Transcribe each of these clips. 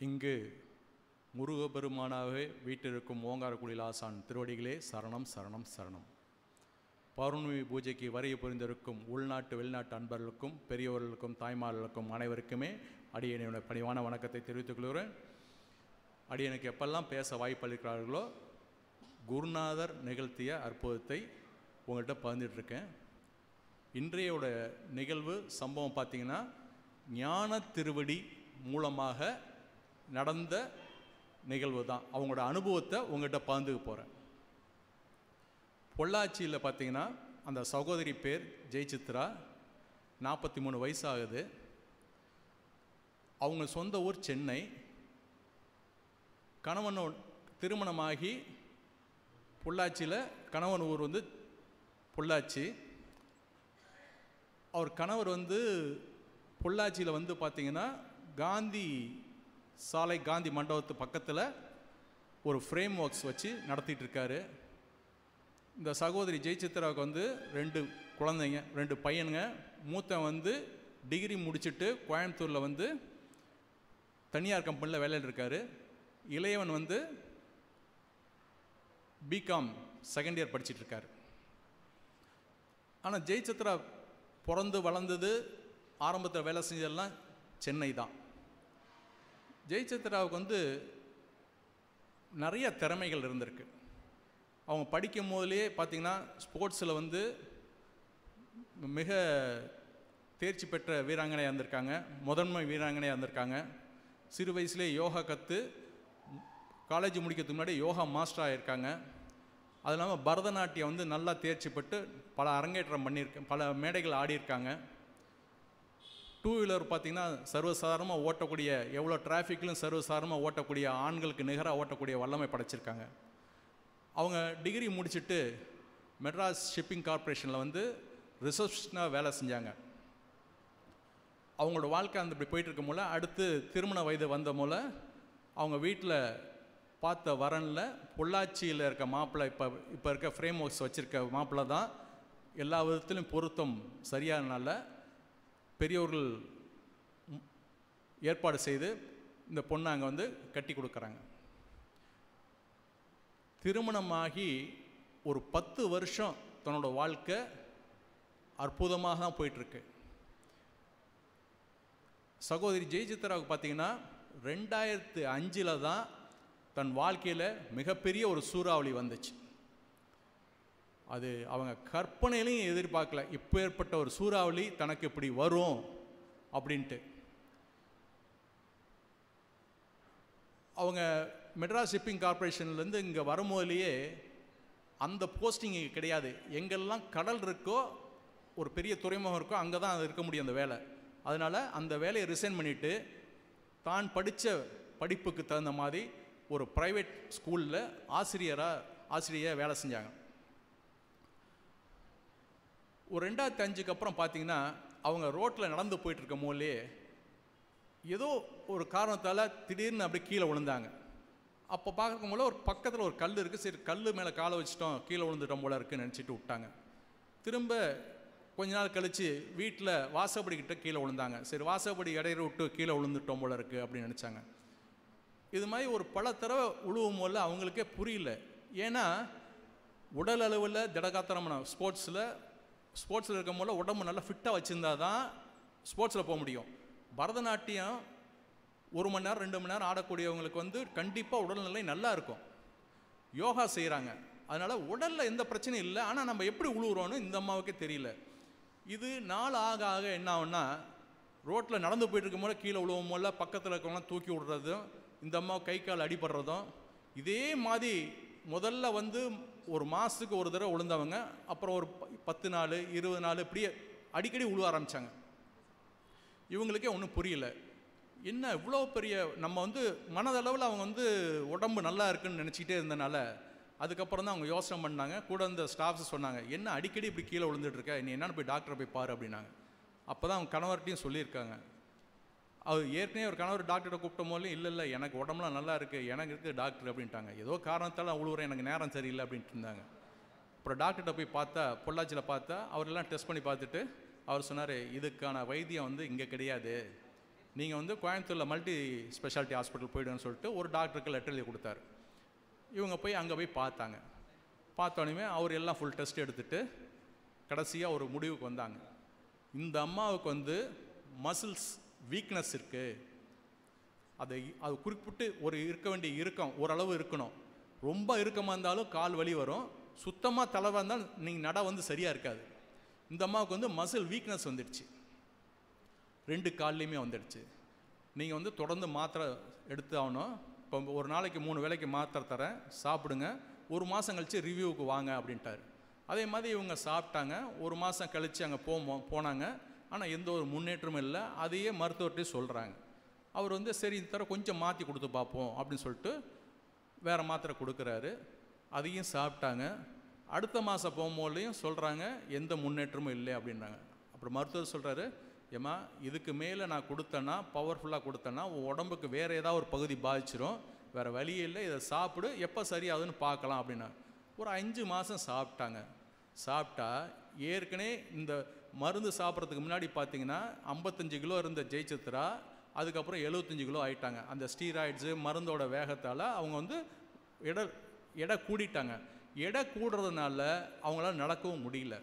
இங்கு முருகப்பெருமானாகவே வீட்டிற்கும் ஓங்காரக்குடியில் ஆசான் திருவடிகளே சரணம் சரணம் சரணம் பௌர்ணமி பூஜைக்கு வரைய புரிந்திருக்கும் உள்நாட்டு வெளிநாட்டு அன்பர்களுக்கும் பெரியவர்களுக்கும் தாய்மார்களுக்கும் அனைவருக்குமே அடியனுடைய பணிவான வணக்கத்தை தெரிவித்துக் கொள்கிறேன் அடியனுக்கு எப்பெல்லாம் பேச வாய்ப்பளிக்கிறார்களோ குருநாதர் நிகழ்த்திய அற்புதத்தை உங்கள்கிட்ட பகிர்ந்துட்டுருக்கேன் இன்றையோட நிகழ்வு சம்பவம் பார்த்தீங்கன்னா ஞான திருவடி மூலமாக நடந்த நிகழ்வு தான் அவங்களோட அனுபவத்தை உங்கள்கிட்ட பகிர்ந்துக்க போகிறேன் பொள்ளாச்சியில் பார்த்தீங்கன்னா அந்த சகோதரி பேர் ஜெயசித்ரா நாற்பத்தி மூணு வயசு ஆகுது அவங்க சொந்த ஊர் சென்னை கணவனோ திருமணமாகி பொள்ளாச்சியில் கணவன் ஊர் வந்து பொள்ளாச்சி அவர் கணவர் வந்து பொள்ளாச்சியில் வந்து பார்த்தீங்கன்னா காந்தி சாலை காந்தி மண்டபத்து பக்கத்தில் ஒரு ஃப்ரேம் ஒர்க்ஸ் வச்சு நடத்திட்டு இருக்காரு இந்த சகோதரி ஜெயசித்ராவுக்கு வந்து ரெண்டு குழந்தைங்க ரெண்டு பையனுங்க மூத்தன் வந்து டிகிரி முடிச்சுட்டு கோயம்புத்தூரில் வந்து தனியார் கம்பெனியில் வேலையில் இருக்காரு இளையவன் வந்து பிகாம் செகண்ட் இயர் படிச்சிட்டு இருக்காரு ஆனால் ஜெயசித்ரா பிறந்து வளர்ந்தது ஆரம்பத்தில் வேலை செஞ்சதெல்லாம் சென்னை தான் ஜெயசித்ராவுக்கு வந்து நிறைய திறமைகள் இருந்திருக்கு அவங்க படிக்கும் போதுலேயே பார்த்திங்கன்னா ஸ்போர்ட்ஸில் வந்து மிக தேர்ச்சி பெற்ற வீராங்கனையாக இருந்திருக்காங்க முதன்மை வீராங்கனையாக இருந்திருக்காங்க சிறு வயசுலேயே யோகா கற்று காலேஜ் முடிக்கிறதுக்கு முன்னாடி யோகா மாஸ்டர் ஆகியிருக்காங்க அது இல்லாமல் பரதநாட்டியம் வந்து நல்லா தேர்ச்சி பெற்று பல அரங்கேற்றம் பண்ணியிருக்க பல மேடைகள் ஆடியிருக்காங்க டூ வீலர் பார்த்திங்கன்னா சர்வசாதாரணமாக ஓட்டக்கூடிய எவ்வளோ டிராஃபிக்லையும் சர்வசாதாரணமாக ஓட்டக்கூடிய ஆண்களுக்கு நிகராக ஓட்டக்கூடிய வல்லமை படைச்சிருக்காங்க அவங்க டிகிரி முடிச்சுட்டு மெட்ராஸ் ஷிப்பிங் கார்ப்பரேஷனில் வந்து ரிசப்ஷனாக வேலை செஞ்சாங்க அவங்களோட வாழ்க்கை அந்த இப்படி போயிட்டு இருக்கும் போல அடுத்து திருமண வயது வந்த போல அவங்க வீட்டில் பார்த்த வரனில் பொள்ளாச்சியில் இருக்க மாப்பிள்ளை இப்போ இப்போ இருக்க ஃப்ரேம் ஒர்க்ஸ் வச்சுருக்க மாப்பிள்ளை தான் எல்லா விதத்திலும் பொருத்தம் சரியானனால பெரியவர்கள் ஏற்பாடு செய்து இந்த பொண்ணை அங்கே வந்து கட்டி கொடுக்குறாங்க திருமணமாகி ஒரு பத்து வருஷம் தன்னோட வாழ்க்கை அற்புதமாக தான் போயிட்டுருக்கு சகோதரி ஜெயசித்ராவுக்கு பார்த்தீங்கன்னா ரெண்டாயிரத்து அஞ்சில் தான் தன் வாழ்க்கையில் மிகப்பெரிய ஒரு சூறாவளி வந்துச்சு அது அவங்க கற்பனையிலையும் எதிர்பார்க்கல இப்போ ஏற்பட்ட ஒரு சூறாவளி தனக்கு இப்படி வரும் அப்படின்ட்டு அவங்க மெட்ராஸ் ஷிப்பிங் கார்பரேஷன்லேருந்து இங்கே வரும்போதுலேயே அந்த போஸ்டிங் இங்கே கிடையாது எங்கெல்லாம் கடல் இருக்கோ ஒரு பெரிய துறைமுகம் இருக்கோ அங்கே தான் அது இருக்க முடியும் அந்த வேலை அதனால் அந்த வேலையை ரிசைன் பண்ணிவிட்டு தான் படித்த படிப்புக்கு தகுந்த மாதிரி ஒரு ப்ரைவேட் ஸ்கூலில் ஆசிரியராக ஆசிரியராக வேலை செஞ்சாங்க ஒரு ரெண்டாயிரத்தி அஞ்சுக்கு அப்புறம் பார்த்தீங்கன்னா அவங்க ரோட்டில் நடந்து போயிட்டு இருக்கும் போதே ஏதோ ஒரு காரணத்தால் திடீர்னு அப்படியே கீழே விழுந்தாங்க அப்போ பார்க்கும் போல ஒரு பக்கத்தில் ஒரு கல் இருக்குது சரி கல் மேலே காலை வச்சிட்டோம் கீழே விழுந்துட்டோம் போல இருக்குன்னு நினச்சிட்டு விட்டாங்க திரும்ப கொஞ்ச நாள் கழித்து வீட்டில் வாசப்படிக்கிட்ட கீழே விழுந்தாங்க சரி வாசப்படி இடையிற விட்டு கீழே விழுந்துட்டோம் போல இருக்குது அப்படின்னு நினச்சாங்க இது மாதிரி ஒரு பல தடவை உழுவும் போல அவங்களுக்கே புரியல ஏன்னா உடல் அளவில் திடகாத்திரமான ஸ்போர்ட்ஸில் ஸ்போர்ட்ஸில் இருக்கும் போல உடம்பு நல்லா ஃபிட்டாக வச்சுருந்தா தான் ஸ்போர்ட்ஸில் போக முடியும் பரதநாட்டியம் ஒரு மணி நேரம் ரெண்டு மணி நேரம் ஆடக்கூடியவங்களுக்கு வந்து கண்டிப்பாக உடல்நிலை நல்லா இருக்கும் யோகா செய்கிறாங்க அதனால் உடலில் எந்த பிரச்சனையும் இல்லை ஆனால் நம்ம எப்படி உழுவுறோன்னு இந்த அம்மாவுக்கே தெரியல இது நாள் ஆக ஆக என்ன ஆகும்னா ரோட்டில் நடந்து போயிட்டு இருக்கும் போது கீழே விழுவும் போல பக்கத்தில் இருக்கவங்களாம் தூக்கி விடுறதும் இந்த அம்மா கை கால் அடிபடுறதும் இதே மாதிரி முதல்ல வந்து ஒரு மாதத்துக்கு ஒரு தடவை விழுந்தவங்க அப்புறம் ஒரு பத்து நாள் இருபது நாள் இப்படியே அடிக்கடி உழுவ ஆரம்பித்தாங்க இவங்களுக்கே ஒன்றும் புரியல என்ன இவ்வளோ பெரிய நம்ம வந்து மனதளவில் அவங்க வந்து உடம்பு நல்லா இருக்குன்னு நினச்சிக்கிட்டே இருந்தனால அதுக்கப்புறம் தான் அவங்க யோசனை பண்ணாங்க கூட இந்த ஸ்டாஃப்ஸ் சொன்னாங்க என்ன அடிக்கடி இப்படி கீழே விழுந்துட்டுருக்க நீ என்னென்னு போய் டாக்டரை போய் பாரு அப்படின்னாங்க அப்போ தான் அவங்க கணவர்கிட்டையும் சொல்லியிருக்காங்க அவர் ஏற்கனவே ஒரு கணவர் டாக்டரை கூப்பிட்ட போது இல்லை இல்லை எனக்கு உடம்புலாம் நல்லா இருக்குது எனக்கு இருக்குது டாக்டர் அப்படின்ட்டாங்க ஏதோ காரணத்தால் உழுவுறேன் எனக்கு நேரம் சரியில்லை அப்படின்ட்டு இருந்தாங்க அப்புறம் டாக்டர்கிட்ட போய் பார்த்தா பொள்ளாச்சியில் பார்த்தா அவரெல்லாம் டெஸ்ட் பண்ணி பார்த்துட்டு அவர் சொன்னார் இதுக்கான வைத்தியம் வந்து இங்கே கிடையாது நீங்கள் வந்து கோயம்புத்தூரில் மல்டி ஸ்பெஷாலிட்டி ஹாஸ்பிட்டல் போயிடுன்னு சொல்லிட்டு ஒரு டாக்டருக்கு லெட்டர் எழுதி கொடுத்தாரு இவங்க போய் அங்கே போய் பார்த்தாங்க பார்த்தோன்னே அவர் எல்லாம் ஃபுல் டெஸ்ட் எடுத்துட்டு கடைசியாக ஒரு முடிவுக்கு வந்தாங்க இந்த அம்மாவுக்கு வந்து மசில்ஸ் வீக்னஸ் இருக்குது அதை அது குறிப்பிட்டு ஒரு இருக்க வேண்டிய இறுக்கம் ஓரளவு இருக்கணும் ரொம்ப இறுக்கமாக இருந்தாலும் கால் வலி வரும் சுத்தமாக தலை வந்தால் நீங்கள் நட வந்து சரியாக இருக்காது இந்த அம்மாவுக்கு வந்து மசில் வீக்னஸ் வந்துடுச்சு ரெண்டு கால்லையுமே வந்துடுச்சு நீங்கள் வந்து தொடர்ந்து மாத்திரை எடுத்து ஆகணும் இப்போ ஒரு நாளைக்கு மூணு வேளைக்கு மாத்திரை தரேன் சாப்பிடுங்க ஒரு மாதம் கழித்து ரிவ்யூவுக்கு வாங்க அப்படின்ட்டாரு அதே மாதிரி இவங்க சாப்பிட்டாங்க ஒரு மாதம் கழித்து அங்கே போமோ போனாங்க ஆனால் எந்த ஒரு முன்னேற்றமும் இல்லை அதையே மருத்துவர்கிட்டையும் சொல்கிறாங்க அவர் வந்து சரி இந்த தர கொஞ்சம் மாற்றி கொடுத்து பார்ப்போம் அப்படின்னு சொல்லிட்டு வேறு மாத்திரை கொடுக்குறாரு அதையும் சாப்பிட்டாங்க அடுத்த மாதம் போகும்போதுலையும் சொல்கிறாங்க எந்த முன்னேற்றமும் இல்லை அப்படின்றாங்க அப்புறம் மருத்துவர் சொல்கிறாரு ஏம்மா இதுக்கு மேலே நான் கொடுத்தேன்னா பவர்ஃபுல்லாக கொடுத்தேன்னா உன் உடம்புக்கு வேறு ஏதாவது ஒரு பகுதி பாதிச்சிரும் வேறு வழியே இல்லை இதை சாப்பிடு எப்போ சரியாகுதுன்னு பார்க்கலாம் அப்படின்னா ஒரு அஞ்சு மாதம் சாப்பிட்டாங்க சாப்பிட்டா ஏற்கனவே இந்த மருந்து சாப்பிட்றதுக்கு முன்னாடி பார்த்தீங்கன்னா ஐம்பத்தஞ்சு கிலோ இருந்த ஜெயசித்ரா அதுக்கப்புறம் எழுபத்தஞ்சு கிலோ ஆயிட்டாங்க அந்த ஸ்டீராய்ட்ஸு மருந்தோட வேகத்தால் அவங்க வந்து எடை எடை கூடிட்டாங்க எடை கூடுறதுனால அவங்களால நடக்கவும் முடியல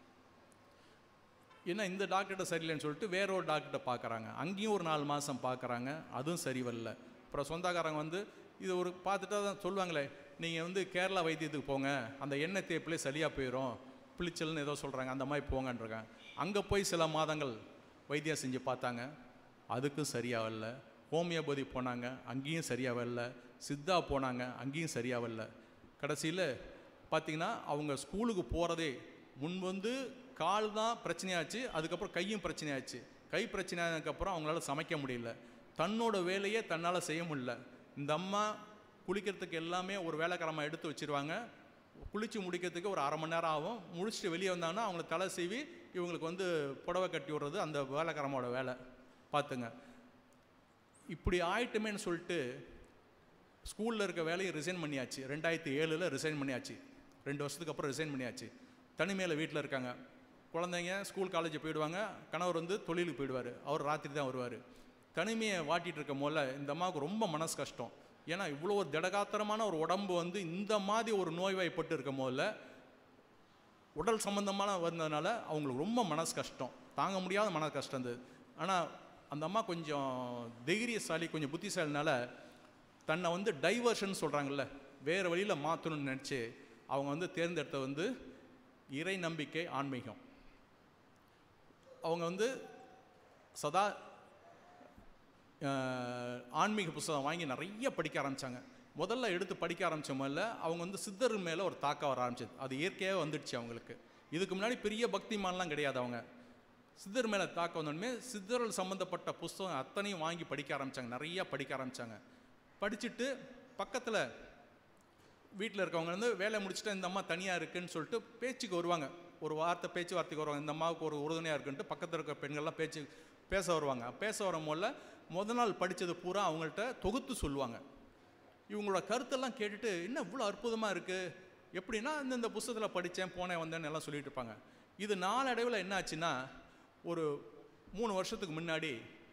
ஏன்னா இந்த டாக்டர்கிட்ட சரியில்லைன்னு சொல்லிட்டு வேற ஒரு டாக்டர்கிட்ட பார்க்குறாங்க அங்கேயும் ஒரு நாலு மாதம் பார்க்குறாங்க அதுவும் சரி வரல அப்புறம் சொந்தக்காரங்க வந்து இது ஒரு பார்த்துட்டா தான் சொல்லுவாங்களே நீங்கள் வந்து கேரளா வைத்தியத்துக்கு போங்க அந்த எண்ணெய் தேப்பிலே சரியாக போயிடும் புளிச்சல்னு ஏதோ சொல்கிறாங்க அந்த மாதிரி போங்கன்றிருக்காங்க அங்கே போய் சில மாதங்கள் வைத்தியம் செஞ்சு பார்த்தாங்க அதுக்கும் சரியாக வரல ஹோமியோபதி போனாங்க அங்கேயும் சரியாக வரல சித்தா போனாங்க அங்கேயும் சரியாக வரல கடைசியில் பார்த்தீங்கன்னா அவங்க ஸ்கூலுக்கு போகிறதே முன் வந்து கால் தான் பிரச்சனையாச்சு அதுக்கப்புறம் கையும் பிரச்சனையாச்சு கை பிரச்சனையானதுக்கப்புறம் அவங்களால சமைக்க முடியல தன்னோட வேலையே தன்னால் செய்ய முடியல இந்த அம்மா குளிக்கிறதுக்கு எல்லாமே ஒரு வேலைக்காரமாக எடுத்து வச்சிருவாங்க குளித்து முடிக்கிறதுக்கு ஒரு அரை மணி நேரம் ஆகும் முடிச்சுட்டு வெளியே வந்தாங்கன்னா அவங்கள தலை சீவி இவங்களுக்கு வந்து புடவை கட்டி விடுறது அந்த வேலைக்காரமோட வேலை பார்த்துங்க இப்படி ஆயிட்டுமேன்னு சொல்லிட்டு ஸ்கூலில் இருக்க வேலையை ரிசைன் பண்ணியாச்சு ரெண்டாயிரத்தி ஏழில் ரிசைன் பண்ணியாச்சு ரெண்டு வருஷத்துக்கு அப்புறம் ரிசைன் பண்ணியாச்சு தனிமையில் வீட்டில் இருக்காங்க குழந்தைங்க ஸ்கூல் காலேஜ் போயிடுவாங்க கணவர் வந்து தொழிலுக்கு போயிடுவார் அவர் ராத்திரி தான் வருவார் தனிமையை வாட்டிட்டு இருக்கும் போல இந்த அம்மாவுக்கு ரொம்ப மனசு கஷ்டம் ஏன்னா இவ்வளோ ஒரு திடகாத்திரமான ஒரு உடம்பு வந்து இந்த மாதிரி ஒரு நோய்வாய்ப்பட்டு இருக்கும் போதில் உடல் சம்பந்தமான வந்ததுனால அவங்களுக்கு ரொம்ப மனசு கஷ்டம் தாங்க முடியாத மன கஷ்டம் இருந்தது ஆனால் அந்த அம்மா கொஞ்சம் தைரியசாலி கொஞ்சம் புத்திசாலினால தன்னை வந்து டைவர்ஷன் சொல்கிறாங்கல்ல வேறு வழியில் மாற்றணும்னு நினச்சி அவங்க வந்து தேர்ந்தெடுத்த வந்து இறை நம்பிக்கை ஆன்மீகம் அவங்க வந்து சதா அஹ், ஆன்மீக புஸ்தகம் வாங்கி நிறைய படிக்க ஆரம்பித்தாங்க முதல்ல எடுத்து படிக்க ஆரம்பித்த முதல்ல அவங்க வந்து சித்தர் மேலே ஒரு தாக்கம் வர ஆரம்பிச்சது அது இயற்கையாக வந்துடுச்சு அவங்களுக்கு இதுக்கு முன்னாடி பெரிய பக்திமான்லாம் கிடையாது அவங்க சித்தர் மேலே தாக்கம் வந்தோடனே சித்தர்கள் சம்மந்தப்பட்ட புஸ்தகம் அத்தனையும் வாங்கி படிக்க ஆரம்பித்தாங்க நிறைய படிக்க ஆரம்பித்தாங்க படிச்சுட்டு பக்கத்தில் வீட்டில் இருக்கவங்க வந்து வேலை முடிச்சுட்டு இந்த அம்மா தனியாக இருக்குன்னு சொல்லிட்டு பேச்சுக்கு வருவாங்க ஒரு வார்த்தை பேச்சுவார்த்தைக்கு வருவாங்க இந்த அம்மாவுக்கு ஒரு உறுதுணையாக இருக்குன்ட்டு பக்கத்தில் இருக்க பெண்கள்லாம் பேச்சு பேச வருவாங்க பேச வரும்போது முத நாள் படித்தது பூரா அவங்கள்ட்ட தொகுத்து சொல்லுவாங்க இவங்களோட கருத்தெல்லாம் கேட்டுட்டு என்ன இவ்வளோ அற்புதமாக இருக்குது எப்படின்னா இந்த இந்த புஸ்தகத்தில் படித்தேன் போனேன் வந்தேன்னு எல்லாம் சொல்லிட்டு இருப்பாங்க இது நாளடைவில் என்ன ஆச்சுன்னா ஒரு மூணு வருஷத்துக்கு முன்னாடி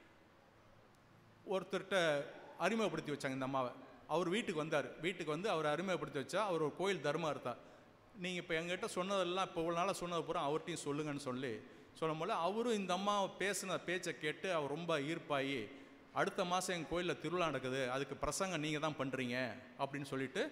ஒருத்தர்கிட்ட அறிமுகப்படுத்தி வச்சாங்க இந்த அம்மாவை அவர் வீட்டுக்கு வந்தார் வீட்டுக்கு வந்து அவர் அறிமுகப்படுத்தி வச்சா அவர் ஒரு கோயில் தர்மம் இருந்தா நீங்கள் இப்போ எங்கிட்ட சொன்னதெல்லாம் இப்போ இவ்வளோ நாளாக சொன்னது பூரா அவர்கிட்டையும் சொல்லுங்கன்னு சொல்லி சொல்லும் போல அவரும் இந்த அம்மா பேசின பேச்சை கேட்டு அவர் ரொம்ப ஈர்ப்பாகி அடுத்த மாதம் எங்கள் கோயிலில் திருவிழா நடக்குது அதுக்கு பிரசங்கம் நீங்கள் தான் பண்ணுறீங்க அப்படின்னு சொல்லிட்டு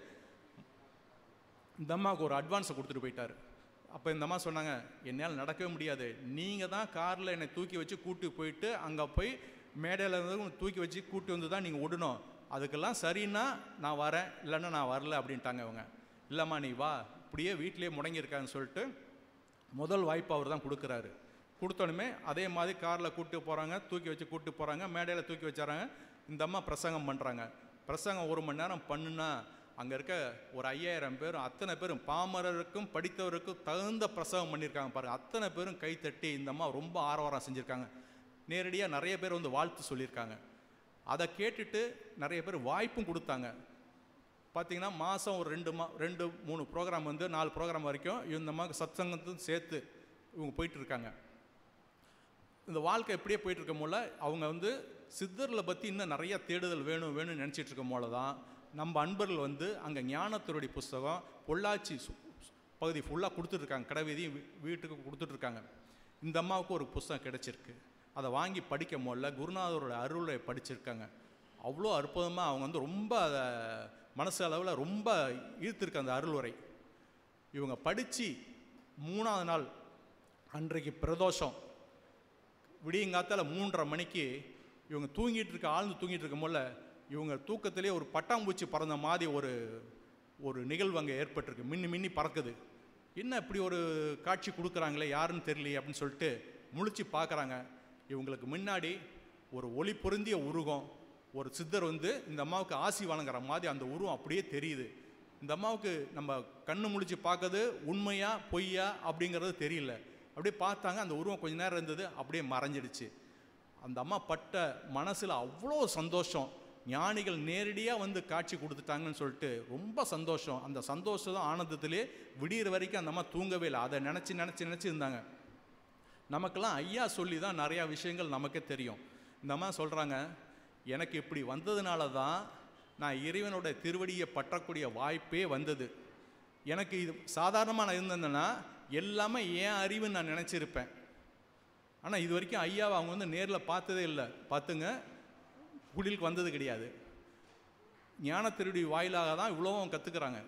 இந்த அம்மாவுக்கு ஒரு அட்வான்ஸை கொடுத்துட்டு போயிட்டார் அப்போ இந்த அம்மா சொன்னாங்க என்னால் நடக்கவே முடியாது நீங்கள் தான் காரில் என்னை தூக்கி வச்சு கூட்டி போயிட்டு அங்கே போய் மேடையில் இருந்து உன்னை தூக்கி வச்சு கூட்டி வந்து தான் நீங்கள் விடணும் அதுக்கெல்லாம் சரின்னா நான் வரேன் இல்லைன்னா நான் வரல அப்படின்ட்டாங்க இவங்க இல்லைம்மா நீ வா இப்படியே வீட்டிலேயே முடங்கியிருக்கான்னு சொல்லிட்டு முதல் வாய்ப்பு அவர் தான் கொடுக்குறாரு கொடுத்தோடனே அதே மாதிரி காரில் கூப்பிட்டு போகிறாங்க தூக்கி வச்சு கூப்பிட்டு போகிறாங்க மேடையில் தூக்கி வச்சாராங்க இந்த அம்மா பிரசங்கம் பண்ணுறாங்க பிரசங்கம் ஒரு மணி நேரம் பண்ணுனா அங்கே இருக்க ஒரு ஐயாயிரம் பேரும் அத்தனை பேரும் பாமரருக்கும் படித்தவருக்கும் தகுந்த பிரசவம் பண்ணியிருக்காங்க பாருங்க அத்தனை பேரும் கை தட்டி இந்த அம்மா ரொம்ப ஆரவாரம் செஞ்சுருக்காங்க நேரடியாக நிறைய பேர் வந்து வாழ்த்து சொல்லியிருக்காங்க அதை கேட்டுட்டு நிறைய பேர் வாய்ப்பும் கொடுத்தாங்க பார்த்தீங்கன்னா மாதம் ஒரு ரெண்டு மா ரெண்டு மூணு ப்ரோக்ராம் வந்து நாலு ப்ரோக்ராம் வரைக்கும் இந்த மாதிரி சத்சங்கத்தும் சேர்த்து இவங்க போயிட்டு இருக்காங்க இந்த வாழ்க்கை எப்படியே போயிட்டு இருக்கும் போல அவங்க வந்து சித்தர்களை பற்றி இன்னும் நிறைய தேடுதல் வேணும் வேணும்னு நினச்சிட்டு இருக்கும் போல தான் நம்ம அன்பர்கள் வந்து அங்கே ஞானத்தினுடைய புஸ்தகம் பொள்ளாச்சி சு- பகுதி ஃபுல்லாக கொடுத்துட்ருக்காங்க கடைவீதியும் வீ- வீட்டுக்கு கொடுத்துட்ருக்காங்க இந்த அம்மாவுக்கு ஒரு புஸ்தகம் கிடைச்சிருக்கு அதை வாங்கி படிக்க முடியல குருநாதரோட அருளை படிச்சிருக்காங்க அவ்வளோ அற்புதமாக அவங்க வந்து ரொம்ப அதை மனசு அளவில் ரொம்ப ஈர்த்திருக்கு அந்த அருளுரை இவங்க படித்து மூணாவது நாள் அன்றைக்கு பிரதோஷம் விடியங்காத்தால மூன்றரை மணிக்கு இவங்க தூங்கிட்டு இருக்க ஆழ்ந்து தூங்கிட்டு இருக்கும் போல இவங்க தூக்கத்திலே ஒரு பட்டாம்பூச்சி பறந்த மாதிரி ஒரு ஒரு நிகழ்வு அங்கே ஏற்பட்டிருக்கு மின்னி மின்னி பறக்குது என்ன இப்படி ஒரு காட்சி கொடுக்குறாங்களே யாருன்னு தெரியலையே அப்படின்னு சொல்லிட்டு முழிச்சு பார்க்குறாங்க இவங்களுக்கு முன்னாடி ஒரு ஒளி பொருந்திய உருவம் ஒரு சித்தர் வந்து இந்த அம்மாவுக்கு ஆசி வழங்குற மாதிரி அந்த உருவம் அப்படியே தெரியுது இந்த அம்மாவுக்கு நம்ம கண்ணு முழிச்சு பார்க்கறது உண்மையா பொய்யா அப்படிங்கிறது தெரியல அப்படியே பார்த்தாங்க அந்த உருவம் கொஞ்ச நேரம் இருந்தது அப்படியே மறைஞ்சிடுச்சு அந்த அம்மா பட்ட மனசில் அவ்வளோ சந்தோஷம் ஞானிகள் நேரடியாக வந்து காட்சி கொடுத்துட்டாங்கன்னு சொல்லிட்டு ரொம்ப சந்தோஷம் அந்த சந்தோஷம் ஆனந்தத்திலே விடியிற வரைக்கும் அந்த அம்மா தூங்கவே இல்லை அதை நினச்சி நினச்சி நினச்சி இருந்தாங்க நமக்கெல்லாம் ஐயா சொல்லி தான் நிறையா விஷயங்கள் நமக்கே தெரியும் இந்த அம்மா சொல்கிறாங்க எனக்கு இப்படி வந்ததுனால தான் நான் இறைவனோட திருவடியை பற்றக்கூடிய வாய்ப்பே வந்தது எனக்கு இது சாதாரணமாக நான் இருந்தேன்னா எல்லாமே என் அறிவுன்னு நான் நினச்சிருப்பேன் ஆனால் இது வரைக்கும் ஐயாவை அவங்க வந்து நேரில் பார்த்ததே இல்லை பார்த்துங்க குடிலுக்கு வந்தது கிடையாது ஞான திருடி வாயிலாக தான் இவ்வளோவும் கற்றுக்குறாங்க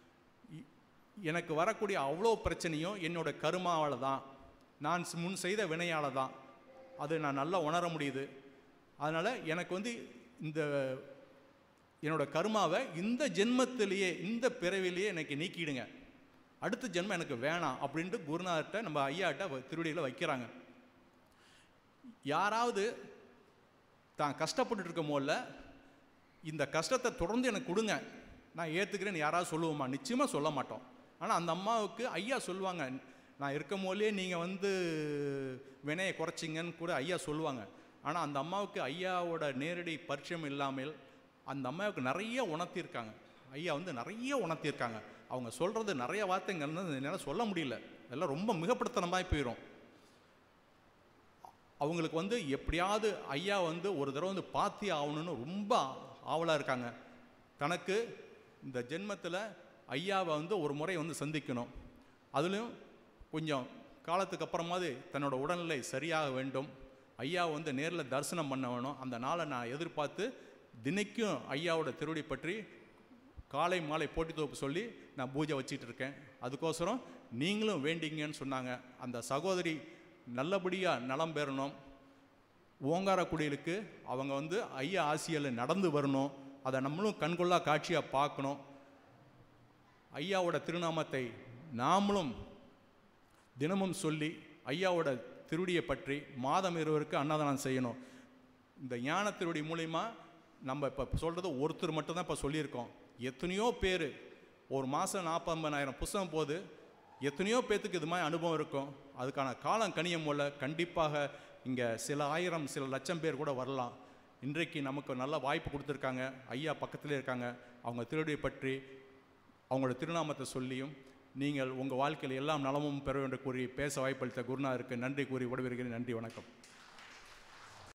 எனக்கு வரக்கூடிய அவ்வளோ பிரச்சனையும் என்னோட கருமாவால் தான் நான் ஸ் முன் செய்த வினையால் தான் அது நான் நல்லா உணர முடியுது அதனால் எனக்கு வந்து இந்த என்னோட கருமாவை இந்த ஜென்மத்திலேயே இந்த பிறவிலேயே எனக்கு நீக்கிடுங்க அடுத்த ஜென்மம் எனக்கு வேணாம் அப்படின்ட்டு குருநாதர்கிட்ட நம்ம ஐயாட்ட திருவடிகளை வைக்கிறாங்க யாராவது தான் கஷ்டப்பட்டுட்டு இருக்கும் போல இந்த கஷ்டத்தை தொடர்ந்து எனக்கு கொடுங்க நான் ஏற்றுக்கிறேன்னு யாராவது சொல்லுவோமா நிச்சயமாக சொல்ல மாட்டோம் ஆனால் அந்த அம்மாவுக்கு ஐயா சொல்லுவாங்க நான் இருக்கும் போதே நீங்கள் வந்து வினையை குறைச்சிங்கன்னு கூட ஐயா சொல்லுவாங்க ஆனால் அந்த அம்மாவுக்கு ஐயாவோட நேரடி பரிச்சயம் இல்லாமல் அந்த அம்மாவுக்கு நிறைய உணர்த்தியிருக்காங்க ஐயா வந்து நிறைய உணர்த்தியிருக்காங்க அவங்க சொல்கிறது நிறைய வார்த்தைங்க வந்து என்னால் சொல்ல முடியல அதெல்லாம் ரொம்ப மிகப்படுத்தின மாதிரி போயிடும் அவங்களுக்கு வந்து எப்படியாவது ஐயா வந்து ஒரு தடவை வந்து பார்த்தே ஆகணும்னு ரொம்ப ஆவலாக இருக்காங்க தனக்கு இந்த ஜென்மத்தில் ஐயாவை வந்து ஒரு முறை வந்து சந்திக்கணும் அதுலேயும் கொஞ்சம் காலத்துக்கு அப்புறமாவது தன்னோட உடல்நிலை சரியாக வேண்டும் ஐயாவை வந்து நேரில் தரிசனம் பண்ண வேணும் அந்த நாளை நான் எதிர்பார்த்து தினைக்கும் ஐயாவோட திருவடி பற்றி காலை மாலை போட்டி தொகுப்பு சொல்லி நான் பூஜை வச்சிட்டு இருக்கேன் அதுக்கோசரம் நீங்களும் வேண்டிங்கன்னு சொன்னாங்க அந்த சகோதரி நல்லபடியாக நலம் பெறணும் ஓங்காரக்குடியிலுக்கு அவங்க வந்து ஐயா ஆசியில் நடந்து வரணும் அதை நம்மளும் கண்கொள்ளா காட்சியாக பார்க்கணும் ஐயாவோட திருநாமத்தை நாமளும் தினமும் சொல்லி ஐயாவோட திருடியை பற்றி மாதம் இருவருக்கு அன்னதானம் செய்யணும் இந்த ஞான திருடி மூலிமா நம்ம இப்போ சொல்கிறது ஒருத்தர் மட்டும்தான் இப்போ சொல்லியிருக்கோம் எத்தனையோ பேர் ஒரு மாதம் நாற்பம்பதாயிரம் புஸ்தகம் போது எத்தனையோ பேர்த்துக்கு இது மாதிரி அனுபவம் இருக்கும் அதுக்கான காலம் கனியம் போல கண்டிப்பாக இங்கே சில ஆயிரம் சில லட்சம் பேர் கூட வரலாம் இன்றைக்கு நமக்கு நல்ல வாய்ப்பு கொடுத்துருக்காங்க ஐயா பக்கத்திலே இருக்காங்க அவங்க திருடியை பற்றி அவங்களோட திருநாமத்தை சொல்லியும் நீங்கள் உங்கள் வாழ்க்கையில் எல்லாம் நலமும் பெற வேண்டும் கூறி பேச வாய்ப்பளித்த குருநாதருக்கு நன்றி கூறி விடைபெறுகிறேன் நன்றி வணக்கம்